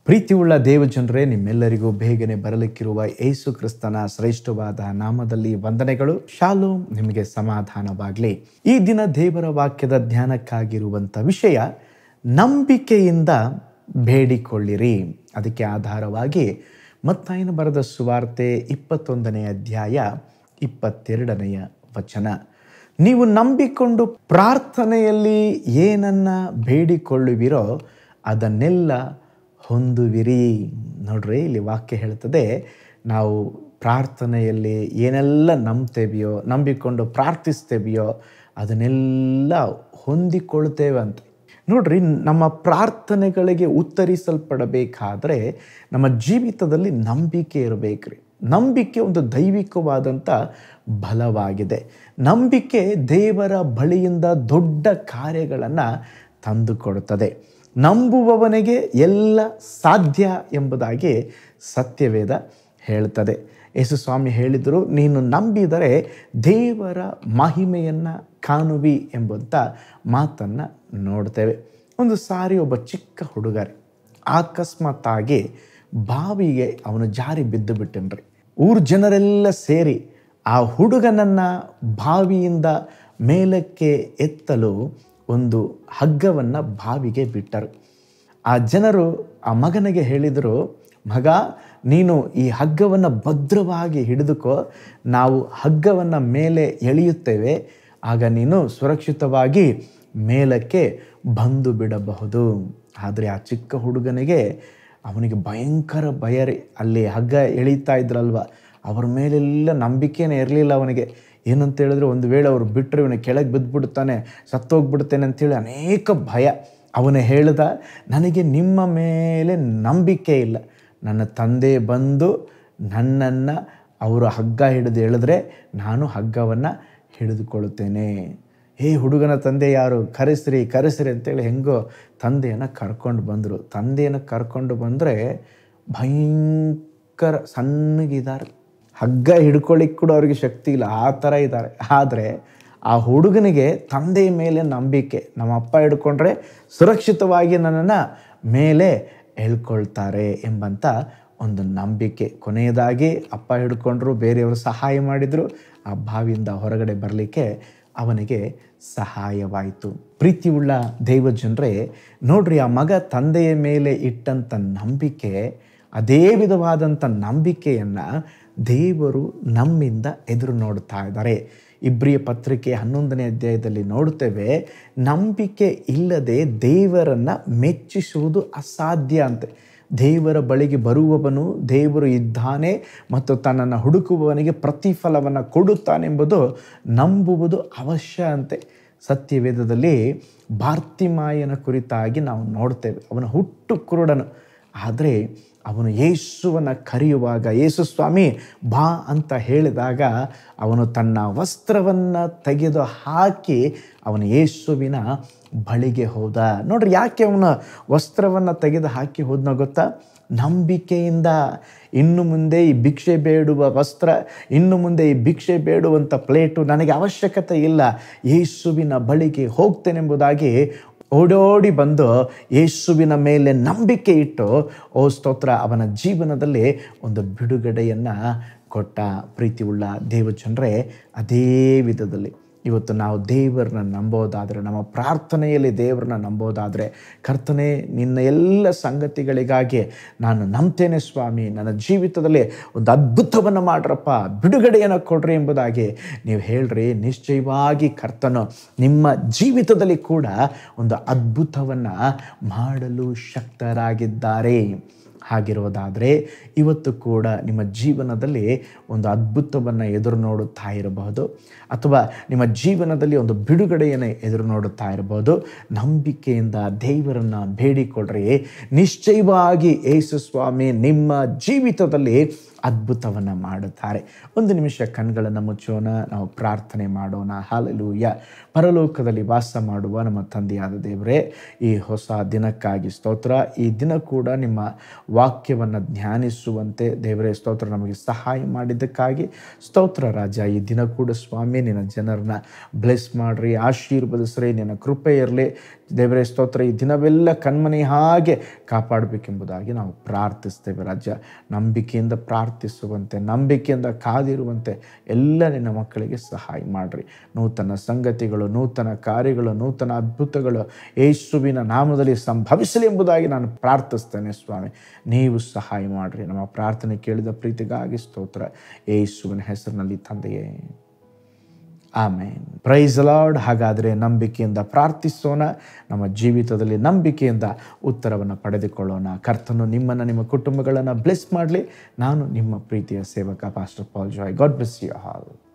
ಪ್ರೀತಿಯುಳ್ಳ ದೇವಜನರೇ ನಿಮ್ಮೆಲ್ಲರಿಗೂ ಬೇಗನೆ ಬರಲಿಕ್ಕಿರುವ ಯೇಸು ಕ್ರಿಸ್ತನ ಶ್ರೇಷ್ಠವಾದ ನಾಮದಲ್ಲಿ ವಂದನೆಗಳು ಶಾಲೋಮ್ ನಿಮಗೆ ಸಮಾಧಾನವಾಗಲಿ ಈ ದಿನ ದೇವರ ವಾಕ್ಯದ ಧ್ಯಾನಕ್ಕಾಗಿರುವಂಥ ವಿಷಯ ನಂಬಿಕೆಯಿಂದ ಬೇಡಿಕೊಳ್ಳಿರಿ ಅದಕ್ಕೆ ಆಧಾರವಾಗಿ ಮತ್ತಾಯನ ಬರೆದ ಸುವಾರ್ತೆ ಇಪ್ಪತ್ತೊಂದನೇ ಅಧ್ಯಾಯ ಇಪ್ಪತ್ತೆರಡನೆಯ ವಚನ ನೀವು ನಂಬಿಕೊಂಡು ಪ್ರಾರ್ಥನೆಯಲ್ಲಿ ಏನನ್ನ ಬೇಡಿಕೊಳ್ಳುವಿರೋ ಅದನ್ನೆಲ್ಲ ಹೊಂದುವಿರಿ ನೋಡ್ರಿ ಇಲ್ಲಿ ವಾಕ್ಯ ಹೇಳ್ತದೆ ನಾವು ಪ್ರಾರ್ಥನೆಯಲ್ಲಿ ಏನೆಲ್ಲ ನಂಬ್ತೇವೆಯೋ ನಂಬಿಕೊಂಡು ಪ್ರಾರ್ಥಿಸ್ತೇವೆಯೋ ಅದನ್ನೆಲ್ಲ ಹೊಂದಿಕೊಳ್ತೇವೆ ಅಂತ ನೋಡ್ರಿ ನಮ್ಮ ಪ್ರಾರ್ಥನೆಗಳಿಗೆ ಉತ್ತರಿಸಲ್ಪಡಬೇಕಾದ್ರೆ ನಮ್ಮ ಜೀವಿತದಲ್ಲಿ ನಂಬಿಕೆ ಇರಬೇಕ್ರಿ ನಂಬಿಕೆ ಒಂದು ದೈವಿಕವಾದಂಥ ಬಲವಾಗಿದೆ ನಂಬಿಕೆ ದೇವರ ಬಳಿಯಿಂದ ದೊಡ್ಡ ಕಾರ್ಯಗಳನ್ನು ತಂದುಕೊಡುತ್ತದೆ ನಂಬುವವನಿಗೆ ಎಲ್ಲ ಸಾಧ್ಯ ಎಂಬುದಾಗಿ ಸತ್ಯವೇದ ಹೇಳ್ತದೆ ಯೇಸು ಸ್ವಾಮಿ ಹೇಳಿದರು ನೀನು ನಂಬಿದರೆ ದೇವರ ಮಹಿಮೆಯನ್ನು ಕಾಣುವಿ ಎಂಬಂಥ ಮಾತನ್ನು ನೋಡ್ತೇವೆ ಒಂದು ಸಾರಿ ಒಬ್ಬ ಚಿಕ್ಕ ಹುಡುಗರೆ ಅಕಸ್ಮಾತ್ತಾಗಿ ಬಾವಿಗೆ ಅವನು ಜಾರಿ ಬಿದ್ದು ಬಿಟ್ಟನ್ರಿ ಊರ ಜನರೆಲ್ಲ ಸೇರಿ ಆ ಹುಡುಗನನ್ನು ಬಾವಿಯಿಂದ ಮೇಲಕ್ಕೆ ಎತ್ತಲು ಒಂದು ಹಗ್ಗವನ್ನು ಬಾವಿಗೆ ಬಿಟ್ಟರು ಆ ಜನರು ಆ ಮಗನಿಗೆ ಹೇಳಿದರು ಮಗ ನೀನು ಈ ಹಗ್ಗವನ್ನು ಭದ್ರವಾಗಿ ಹಿಡಿದುಕೋ ನಾವು ಹಗ್ಗವನ್ನು ಮೇಲೆ ಎಳೆಯುತ್ತೇವೆ ಆಗ ನೀನು ಸುರಕ್ಷಿತವಾಗಿ ಮೇಲಕ್ಕೆ ಬಂದು ಬಿಡಬಹುದು ಆದರೆ ಆ ಚಿಕ್ಕ ಹುಡುಗನಿಗೆ ಅವನಿಗೆ ಭಯಂಕರ ಭಯ ರೀ ಅಲ್ಲಿ ಹಗ್ಗ ಎಳೀತಾ ಇದ್ರಲ್ವ ಅವ್ರ ಮೇಲೆಲ್ಲ ನಂಬಿಕೆನೇ ಇರಲಿಲ್ಲ ಅವನಿಗೆ ಏನಂತ ಹೇಳಿದ್ರೆ ಒಂದು ವೇಳೆ ಅವರು ಬಿಟ್ಟರೆ ಇವನು ಕೆಳಗೆ ಬಿದ್ದುಬಿಡ್ತಾನೆ ಸತ್ತೋಗ್ಬಿಡ್ತೇನೆ ಅಂತೇಳಿ ಅನೇಕ ಭಯ ಅವನು ಹೇಳ್ದ ನನಗೆ ನಿಮ್ಮ ಮೇಲೆ ನಂಬಿಕೆ ಇಲ್ಲ ನನ್ನ ತಂದೆ ಬಂದು ನನ್ನನ್ನು ಅವರು ಹಗ್ಗ ಹಿಡಿದು ಎಳೆದ್ರೆ ನಾನು ಹಗ್ಗವನ್ನು ಹಿಡಿದುಕೊಳ್ಳುತ್ತೇನೆ ಹೇ ಹುಡುಗನ ತಂದೆ ಯಾರು ಕರೆಸ್ರಿ ಕರೆಸ್ರಿ ಅಂತೇಳಿ ಹೆಂಗೋ ತಂದೆಯನ್ನು ಕರ್ಕೊಂಡು ಬಂದರು ತಂದೆಯನ್ನು ಕರ್ಕೊಂಡು ಬಂದರೆ ಭಯಂಕರ ಸಣ್ಣಗಿದ್ದಾರೆ ಹಗ್ಗ ಹಿಡ್ಕೊಳ್ಳಿಕ್ಕೆ ಕೂಡ ಅವ್ರಿಗೆ ಶಕ್ತಿ ಇಲ್ಲ ಆ ಥರ ಇದ್ದಾರೆ ಆದರೆ ಆ ಹುಡುಗನಿಗೆ ತಂದೆಯ ಮೇಲೆ ನಂಬಿಕೆ ನಮ್ಮ ಅಪ್ಪ ಹಿಡ್ಕೊಂಡ್ರೆ ಸುರಕ್ಷಿತವಾಗಿ ನನ್ನನ್ನು ಮೇಲೆ ಎಳ್ಕೊಳ್ತಾರೆ ಎಂಬಂಥ ಒಂದು ನಂಬಿಕೆ ಕೊನೆಯದಾಗಿ ಅಪ್ಪ ಹಿಡ್ಕೊಂಡ್ರು ಬೇರೆಯವರು ಸಹಾಯ ಮಾಡಿದರು ಆ ಬಾವಿಯಿಂದ ಹೊರಗಡೆ ಬರಲಿಕ್ಕೆ ಅವನಿಗೆ ಸಹಾಯವಾಯಿತು ಪ್ರೀತಿಯುಳ್ಳ ದೇವಜನರೇ ನೋಡ್ರಿ ಆ ಮಗ ತಂದೆಯ ಮೇಲೆ ಇಟ್ಟಂಥ ನಂಬಿಕೆ ಅದೇ ವಿಧವಾದಂಥ ನಂಬಿಕೆಯನ್ನು ದೇವರು ನಮ್ಮಿಂದ ಎದುರು ನೋಡ್ತಾ ಇದ್ದಾರೆ ಇಬ್ರಿಯ ಪತ್ರಿಕೆ ಹನ್ನೊಂದನೇ ಅಧ್ಯಾಯದಲ್ಲಿ ನೋಡುತ್ತೇವೆ ನಂಬಿಕೆ ಇಲ್ಲದೆ ದೇವರನ್ನು ಮೆಚ್ಚಿಸುವುದು ಅಸಾಧ್ಯ ಅಂತೆ ದೇವರ ಬಳಿಗೆ ಬರುವವನು ದೇವರು ಇದ್ದಾನೆ ಮತ್ತು ತನ್ನನ್ನು ಹುಡುಕುವವನಿಗೆ ಪ್ರತಿಫಲವನ್ನು ಕೊಡುತ್ತಾನೆಂಬುದು ನಂಬುವುದು ಅವಶ್ಯ ಅಂತೆ ಸತ್ಯವೇದದಲ್ಲಿ ಭಾರ್ತಿಮಾಯನ ಕುರಿತಾಗಿ ನಾವು ನೋಡ್ತೇವೆ ಅವನ ಹುಟ್ಟು ಕುರುಡನು ಆದರೆ ಅವನು ಯೇಸುವನ್ನು ಕರೆಯುವಾಗ ಯೇಸು ಸ್ವಾಮಿ ಬಾ ಅಂತ ಹೇಳಿದಾಗ ಅವನು ತನ್ನ ವಸ್ತ್ರವನ್ನು ತೆಗೆದು ಹಾಕಿ ಅವನು ಯೇಸುವಿನ ಬಳಿಗೆ ಹೋದ ನೋಡ್ರಿ ಯಾಕೆ ಅವನ ವಸ್ತ್ರವನ್ನು ತೆಗೆದು ಹಾಕಿ ಹೋದ್ನೋ ಗೊತ್ತಾ ನಂಬಿಕೆಯಿಂದ ಇನ್ನು ಮುಂದೆ ಈ ಭಿಕ್ಷೆ ಬೇಡುವ ವಸ್ತ್ರ ಇನ್ನು ಮುಂದೆ ಈ ಭಿಕ್ಷೆ ಬೇಡುವಂಥ ಪ್ಲೇಟು ನನಗೆ ಅವಶ್ಯಕತೆ ಇಲ್ಲ ಯೇಸುವಿನ ಬಳಿಗೆ ಹೋಗ್ತೇನೆಂಬುದಾಗಿ ಓಡೋಡಿ ಬಂದು ಯೇಸುವಿನ ಮೇಲೆ ನಂಬಿಕೆ ಇಟ್ಟು ಓ ಸ್ತೋತ್ರ ಅವನ ಜೀವನದಲ್ಲಿ ಒಂದು ಬಿಡುಗಡೆಯನ್ನು ಕೊಟ್ಟ ಪ್ರೀತಿಯುಳ್ಳ ದೇವಜನರೇ ಅದೇ ವಿಧದಲ್ಲಿ ಇವತ್ತು ನಾವು ದೇವರನ್ನ ನಂಬೋದಾದರೆ ನಮ್ಮ ಪ್ರಾರ್ಥನೆಯಲ್ಲಿ ದೇವರನ್ನ ನಂಬೋದಾದರೆ ಕರ್ತನೆ ನಿನ್ನ ಎಲ್ಲ ಸಂಗತಿಗಳಿಗಾಗಿ ನಾನು ನಂಬ್ತೇನೆ ಸ್ವಾಮಿ ನನ್ನ ಜೀವಿತದಲ್ಲಿ ಒಂದು ಅದ್ಭುತವನ್ನು ಮಾಡ್ರಪ್ಪ ಬಿಡುಗಡೆಯನ್ನು ಕೊಡ್ರಿ ಎಂಬುದಾಗಿ ನೀವು ಹೇಳ್ರಿ ನಿಶ್ಚಯವಾಗಿ ಕರ್ತನು ನಿಮ್ಮ ಜೀವಿತದಲ್ಲಿ ಕೂಡ ಒಂದು ಅದ್ಭುತವನ್ನು ಮಾಡಲು ಶಕ್ತರಾಗಿದ್ದಾರೆ ಹಾಗಿರುವುದಾದರೆ ಇವತ್ತು ಕೂಡ ನಿಮ್ಮ ಜೀವನದಲ್ಲಿ ಒಂದು ಅದ್ಭುತವನ್ನು ಎದುರು ನೋಡುತ್ತಾ ಇರಬಹುದು ಅಥವಾ ನಿಮ್ಮ ಜೀವನದಲ್ಲಿ ಒಂದು ಬಿಡುಗಡೆಯನ್ನು ಎದುರು ನೋಡುತ್ತಾ ಇರಬಹುದು ನಂಬಿಕೆಯಿಂದ ದೇವರನ್ನು ಬೇಡಿಕೊಳ್ಳ್ರಿ ನಿಶ್ಚಯವಾಗಿ ಯೇಸು ಸ್ವಾಮಿ ನಿಮ್ಮ ಜೀವಿತದಲ್ಲಿ ಅದ್ಭುತವನ್ನು ಮಾಡುತ್ತಾರೆ ಒಂದು ನಿಮಿಷ ಕಣ್ಗಳನ್ನು ಮುಚ್ಚೋಣ ನಾವು ಪ್ರಾರ್ಥನೆ ಮಾಡೋಣ ಹಾಲಲೂಯ ಪರಲೋಕದಲ್ಲಿ ವಾಸ ಮಾಡುವ ನಮ್ಮ ತಂದೆಯಾದ ದೇವರೇ ಈ ಹೊಸ ದಿನಕ್ಕಾಗಿ ಸ್ತೋತ್ರ ಈ ದಿನ ಕೂಡ ನಿಮ್ಮ ವಾಕ್ಯವನ್ನು ಧ್ಯಾನಿಸುವಂತೆ ದೇವರೇ ಸ್ತೋತ್ರ ನಮಗೆ ಸಹಾಯ ಮಾಡಿದ್ದಕ್ಕಾಗಿ ಸ್ತೋತ್ರ ರಾಜ ಈ ದಿನ ಕೂಡ ಸ್ವಾಮಿ ನಿನ್ನ ಜನರನ್ನ ಬ್ಲೆಸ್ ಮಾಡ್ರಿ ಆಶೀರ್ವದಿಸ್ರಿ ನಿನ್ನ ಕೃಪೆ ಇರಲಿ ದೇವರೇ ಸ್ತೋತ್ರ ಈ ದಿನವೆಲ್ಲ ಕಣ್ಮನೆ ಹಾಗೆ ಕಾಪಾಡಬೇಕೆಂಬುದಾಗಿ ನಾವು ಪ್ರಾರ್ಥಿಸ್ತೇವೆ ರಾಜ್ಯ ನಂಬಿಕೆಯಿಂದ ಪ್ರಾರ್ಥಿಸುವಂತೆ ನಂಬಿಕೆಯಿಂದ ಕಾದಿರುವಂತೆ ಎಲ್ಲ ನಿನ್ನ ಮಕ್ಕಳಿಗೆ ಸಹಾಯ ಮಾಡಿರಿ ನೂತನ ಸಂಗತಿಗಳು ನೂತನ ಕಾರ್ಯಗಳು ನೂತನ ಅದ್ಭುತಗಳು ಯೇಸುವಿನ ನಾಮದಲ್ಲಿ ಸಂಭವಿಸಲಿ ಎಂಬುದಾಗಿ ನಾನು ಪ್ರಾರ್ಥಿಸ್ತೇನೆ ಸ್ವಾಮಿ ನೀವು ಸಹಾಯ ಮಾಡಿರಿ ನಮ್ಮ ಪ್ರಾರ್ಥನೆ ಕೇಳಿದ ಪ್ರೀತಿಗಾಗಿ ಸ್ತೋತ್ರ ಯೇಸುವಿನ ಹೆಸರಿನಲ್ಲಿ ತಂದೆಯೇ ಆಮೇನ್ ಪ್ರೈಸ್ ಲಾರ್ಡ್ ಹಾಗಾದರೆ ನಂಬಿಕೆಯಿಂದ ಪ್ರಾರ್ಥಿಸೋಣ ನಮ್ಮ ಜೀವಿತದಲ್ಲಿ ನಂಬಿಕೆಯಿಂದ ಉತ್ತರವನ್ನು ಪಡೆದುಕೊಳ್ಳೋಣ ಕರ್ತನು ನಿಮ್ಮನ್ನು ನಿಮ್ಮ ಕುಟುಂಬಗಳನ್ನು ಬ್ಲೆಸ್ ಮಾಡಲಿ ನಾನು ನಿಮ್ಮ ಪ್ರೀತಿಯ ಸೇವಕ pastor Paul Joy God bless you hall